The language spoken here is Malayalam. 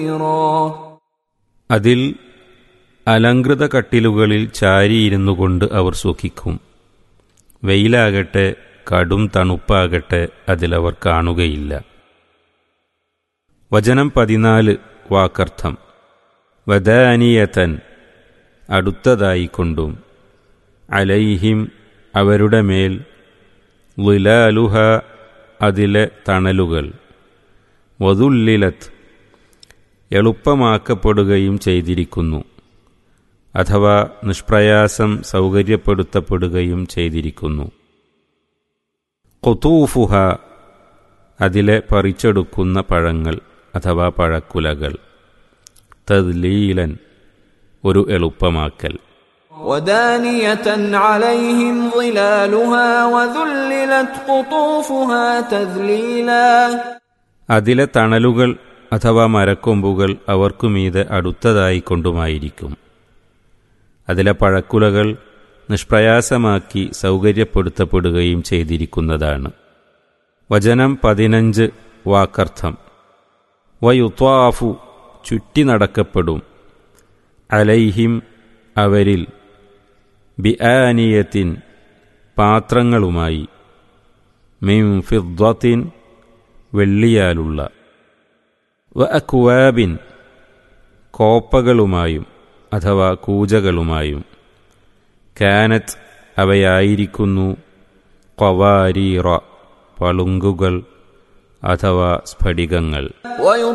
അതിൽ അലങ്കൃത കട്ടിലുകളിൽ ചാരിയിരുന്നു കൊണ്ട് അവർ സുഖിക്കും വെയിലാകട്ടെ കടും തണുപ്പാകട്ടെ അതിലവർ കാണുകയില്ല വചനം പതിനാല് വാക്കർത്ഥം വദാനിയതൻ അടുത്തതായിക്കൊണ്ടും അലൈഹിം അവരുടെ മേൽ ലിലാലുഹ അതിലെ തണലുകൾ വതുല്ലിലത്ത് എളുപ്പമാക്കപ്പെടുകയും ചെയ്തിരിക്കുന്നു അഥവാ നിഷ്പ്രയാസം സൗകര്യപ്പെടുത്തപ്പെടുകയും ചെയ്തിരിക്കുന്നു കൊത്തൂഫുഹ അതിലെ പറിച്ചെടുക്കുന്ന പഴങ്ങൾ അഥവാ പഴക്കുലകൾ തദ്ലീലൻ ഒരു എളുപ്പമാക്കൽ ودانية عليهم ظلالها وذللت قطوفها تذليلا അതിലെ തണലുകൾ അഥവാ മരക്കൊമ്പുകൾ അവർക്കുമീതെ അടുത്തതായി കൊണ്ടുമായിരിക്കും അതിലെ പഴക്കുലകൾ നിഷ്പ്രയാസമാക്കി സൗകര്യപ്പെടുത്തപ്പെടുകയും ചെയ്തിരിക്കുന്നതാണ് വചനം പതിനഞ്ച് വാക്കർത്ഥം വയുത്വാഫു ചുറ്റി നടക്കപ്പെടും അലൈഹിം അവരിൽ ബിആനിയത്തിൻ പാത്രങ്ങളുമായി മിം ഫിദ്വത്തിൻ വെള്ളിയാലുള്ള വ അക്വാബിൻ കോപ്പകളുമായും അഥവാ കൂജകളുമായും കാനത്ത് അവയായിരിക്കുന്നു കവാരീറ പളുങ്കുകൾ അഥവാ സ്ഫടികങ്ങൾ